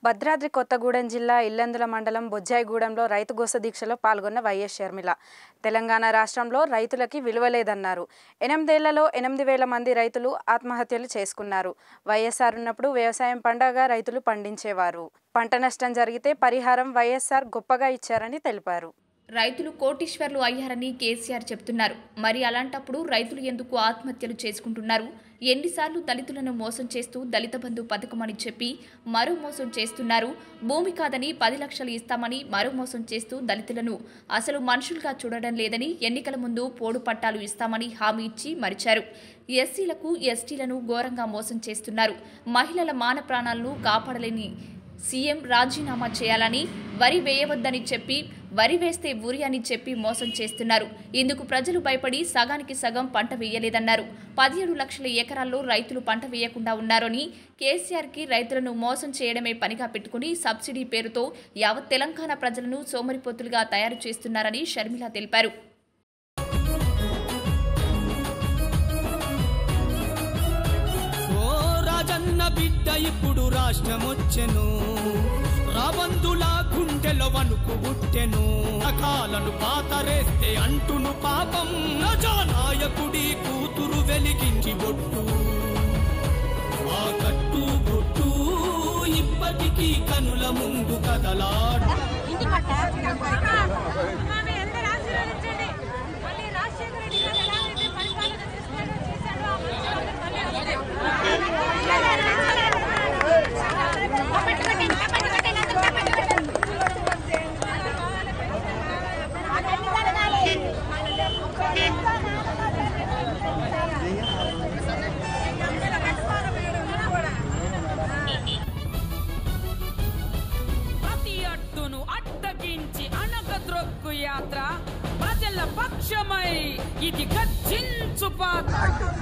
భద్రాద్రి కొత్తగూడెం జిల్లా ఇల్లందుల మండలం బొజ్జాయిగూడెంలో రైతు గోస దీక్షలో పాల్గొన్న వైఎస్ షర్మిల తెలంగాణ రాష్ట్రంలో రైతులకి విలువ లేదన్నారు ఎనిమిదేళ్లలో ఎనిమిది వేల మంది రైతులు ఆత్మహత్యలు చేసుకున్నారు వైఎస్ఆర్ ఉన్నప్పుడు వ్యవసాయం పండగ రైతులు పండించేవారు పంట నష్టం జరిగితే పరిహారం వైఎస్ఆర్ గొప్పగా ఇచ్చారని తెలిపారు రైతులు కోటీశ్వర్లు అయ్యారని కేసీఆర్ చెప్తున్నారు మరి అలాంటప్పుడు రైతులు ఎందుకు ఆత్మహత్యలు చేసుకుంటున్నారు ఎన్నిసార్లు దళితులను మోసం చేస్తూ దళిత బంధు పథకమని చెప్పి మరో మోసం చేస్తున్నారు భూమి కాదని పది లక్షలు ఇస్తామని మరో మోసం చేస్తూ దళితులను అసలు మనుషులుగా చూడడం లేదని ఎన్నికల ముందు పోడు పట్టాలు ఇస్తామని హామీ ఇచ్చి మరిచారు ఎస్సీలకు ఎస్టీలను ఘోరంగా మోసం చేస్తున్నారు మహిళల మాన ప్రాణాలను కాపాడలేని సీఎం రాజీనామా చేయాలని వరి వేయవద్దని చెప్పి వరి వేస్తే ఊరి అని చెప్పి మోసం చేస్తున్నారు ఇందుకు ప్రజలు భయపడి సగానికి సగం పంట వేయలేదన్నారు పదిహేడు లక్షల ఎకరాల్లో రైతులు పంట వేయకుండా ఉన్నారని కేసీఆర్కి రైతులను మోసం చేయడమే పనిగా పెట్టుకుని సబ్సిడీ పేరుతో యావత్ తెలంగాణ ప్రజలను సోమరిపోతులుగా తయారు చేస్తున్నారని షర్మిల తెలిపారు ఓ రాజన్న బిడ్డ ఇప్పుడు రాష్ట్రమొచ్చెను రాబందులా గుండెలో వణుకు పుట్టెను కాలను పాతరేస్తే అంటును పాపం ప్రజానాయకుడి కూతురు వెలిగించి బొట్టు ఆ కట్టు బొట్టు ఇప్పటికీ కనుల ముందు కదలాడు ఇంటి పట్ట మమ్మల్ని అందరూ ఆశీర్వదించండి మళ్ళీ రాజశేఖర రెడ్డి గారు ఎలాగైతే పరిపాలన చేస్తున్నాడో చేశాడో ఆ ముఖ్యమంత్రి మళ్ళీ అలాగే. చప్పట్లు కొట్టండి, చప్పట్లు కొట్టండి, అందరూ చప్పట్లు కొట్టండి. అన్ని జరగాలి. ప్రతి అడ్డును అడ్డగించి అనగద్రొక్కు యాత్ర ప్రజల పక్షమై ఇది గర్జించు పాత్ర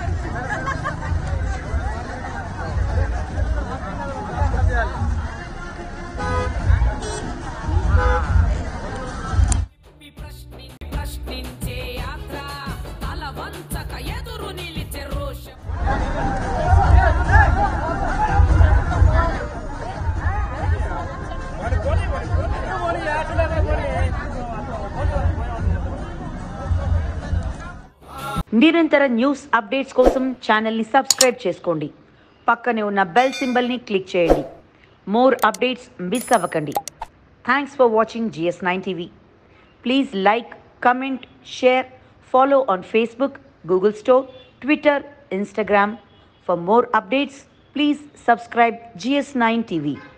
ప్రశ్ని ప్రశ్నించే యాత్ర తల వంచక ఎదురు నిలిచే రోషం నిరంతర న్యూస్ అప్డేట్స్ కోసం ఛానల్ని సబ్స్క్రైబ్ చేసుకోండి పక్కనే ఉన్న బెల్ సింబల్ని క్లిక్ చేయండి మోర్ అప్డేట్స్ మిస్ అవ్వకండి thanks for watching GS nine TV please like comment share follow on Facebook Google store Twitter Instagram for more updates please subscribe GS nine TV